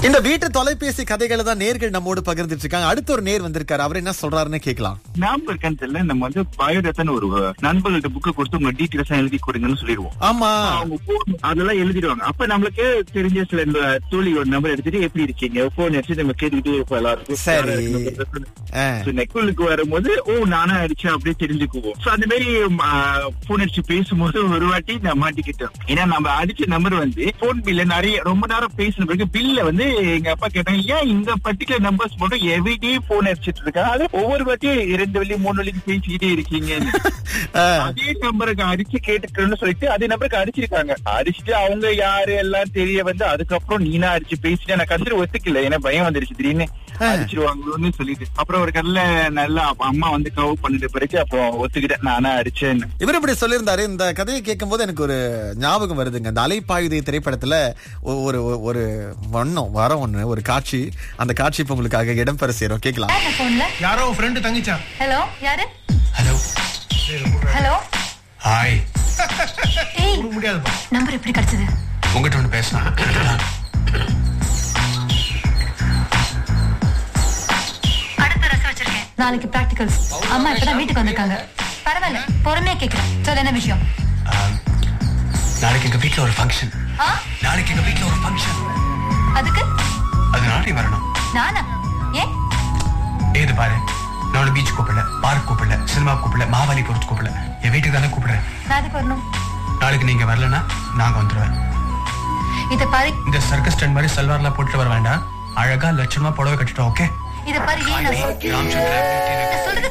இந்த வீட்டு தொலைபேசி கதைகளை தான் நேர்கள் நம்மோடு பகிர்ந்துட்டு இருக்காங்க அடுத்த ஒரு நேர் வந்திருக்காரு அவர் என்ன சொல்றாருன்னு கேட்கலாம் ஞாபகம் இருக்கான்னு தெரியல நம்ம வந்து பயோடேட்டான்னு ஒரு நண்பர்கள்ட்ட புக்கு கொடுத்து உங்க டீட்டெயில்ஸ் எழுதி கொடுங்கன்னு சொல்லிடுவோம் ஆமா அவங்க phone அதெல்லாம் எழுதிடுவாங்க அப்ப நம்மளுக்கு தெரிஞ்ச சில இந்த தோழியோட நம்பர் எடுத்துட்டு எப்படி இருக்கீங்க போன் எடுத்து நம்ம கேட்டுக்கிட்டே இருப்போம் எல்லாருக்கும் சரி. ஆ. நெக்குலுக்கு வரும்போது ஓ நானா அடிச்சேன் அப்படியே தெரிஞ்சுக்குவோம் சோ அந்த மாதிரி போன் அடிச்சு பேசும்போது ஒரு வாட்டி நான் மாட்டிக்கிட்டேன் ஏன்னா நம்ம அடிச்ச நம்பர் வந்து போன் பில்ல நிறைய ரொம்ப நேரம் பேசின பிறகு பில்ல வந்து எங்க அப்பா கேட்டாங்க ஏன் இந்த பர்டிகுலர் நம்பர்ஸ் மட்டும் எவ்ரிடே போன் அடிச்சிட்டு இருக்காங்க அது ஒவ்வொரு வாட்டியும் இரண்டு வழி மூணு வழி பேசிக்கிட்டே இருக்கீங்க ஆ. அதே நம்பருக்கு அடிச்சு கேட்டுக்கிறேன்னு சொல்லிட்டு அதே நம்பருக்கு அடிச்சிருக்காங்க அடிச்சுட்டு அவங்க யாரு எல்லாம் தெரிய வந்து அதுக்கப்புறம் நீனா அடிச்சு பேசிட்டு எனக்கு கண்டிப்பா ஒத்துக்கல ஏன்னா பயம் வந்துருச்சு திடீர்னு அடிச்சிருவாங்களோன்னு சொல்லிட்டு அப்புறம் ஒரு கடல நல்லா அப்ப அம்மா வந்து கவு பண்ணிட்டு பிறகு அப்புறம் ஒத்துக்கிட்டேன் நானா அடிச்சேன்னு இவர் இப்படி சொல்லியிருந்தாரு இந்த கதையை கேட்கும்போது எனக்கு ஒரு ஞாபகம் வருதுங்க இந்த அலைப்பாயுதை திரைப்படத்துல ஒ- ஒரு ஒரு- ஒரு வண்ணம் வர ஒண்ணு ஒரு காட்சி அந்த காட்சி இப்ப உங்களுக்காக இடம்பெற செய்யறோம் கேட்கலாம் யார் போன்ல யாரோ ஃப்ரெண்டு தங்கிச்சா ஹலோ யாரு ஹலோ ஹலோ ஹாய் ஏய் உனக்கு முடியாதுப்பா நம்பர் எப்படி கிடைச்சது உங்ககிட்ட ஒன்று பேசலாம் அடுத்த ரசம் வச்சிருக்கேன் நாளைக்கு பிராக்டிகல்ஸ் அம்மா இப்பதான் வீட்டுக்கு வந்திருக்காங்க பரவாயில்ல பொறுமையா கேக்குறேன் சொல்ல என்ன விஷயம் ஆம், நாளைக்கு எங்க வீட்ல ஒரு ஃபங்க்ஷன் ஆ நாளைக்கு எங்க வீட்ல ஒரு ஃபங்க்ஷன் அதுக்கு அதனால நீ வரணும் நானா ஏன் ஏது பாரு நான் பீச் கூப்பிடல பார்க் கூப்பிடல சினிமா கூப்பிடல மாவாலிபுரத்து கூப்பிடல என் வீட்டுக்கு தானே கூப்பிடுறேன் நான் அதுக்கு வரணும் நாளைக்கு நீங்க வரலன்னா நாங்க வந்துருவேன் இத பாரு இந்த சர்க்கஸ் ஸ்டாண்ட் மாதிரி சல்வார்லாம் போட்டு வர வேண்டாம் அழகா லட்சணமா புடவை கட்டிட்டோம் ஓகே இத பாரு ஏன் நான் சொல்- ராமச்சந்திரன் நான் சொல்றது